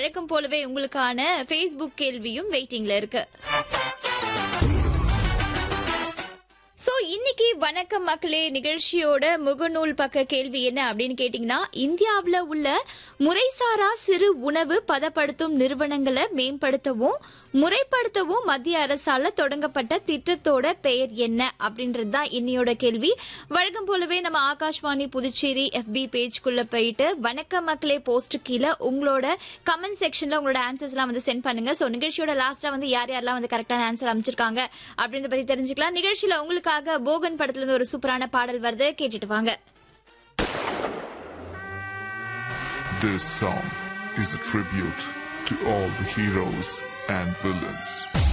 வழக்கம் போலவே உங்களுக்கான ஃபேஸ்புக் கேள்வியும் வெயிட்டிங்ல இருக்கு சோ இன்னைக்கு வணக்கம் மக்களே நிகழ்ச்சியோட முகநூல் பக்க கேள்வி என்ன அப்படின்னு கேட்டீங்கன்னா இந்தியாவுல உள்ள முறைசாரா சிறு உணவு பதப்படுத்தும் நிறுவனங்களை மேம்படுத்தவும் முறைப்படுத்தவும் மத்திய அரசால தொடங்கப்பட்ட திட்டத்தோட பெயர் என்ன அப்படின்றது தான் இன்னையோட கேள்வி வழக்கம் போலவே நம்ம ஆகாஷ்வாணி புதுச்சேரி எஃபி பேஜ்குள்ள போயிட்டு வணக்கம் மக்களே போஸ்ட் கீழே உங்களோட கமெண்ட் செக்ஷன்ல உங்களோட ஆன்சர்ஸ் எல்லாம் வந்து சென்ட் பண்ணுங்க சோ நிகழ்ச்சியோட லாஸ்டா வந்து யார் யாரெல்லாம் வந்து கரெக்டான ஆன்சர் அமைச்சிருக்காங்க அப்படின்றத பத்தி தெரிஞ்சுக்கலாம் நிகழ்ச்சியில உங்களுக்காக போகன் படத்துல இருந்து ஒரு சூப்பரான பாடல் வருது கேட்டுட்டு வாங்க This song is a tribute to all the heroes and villains.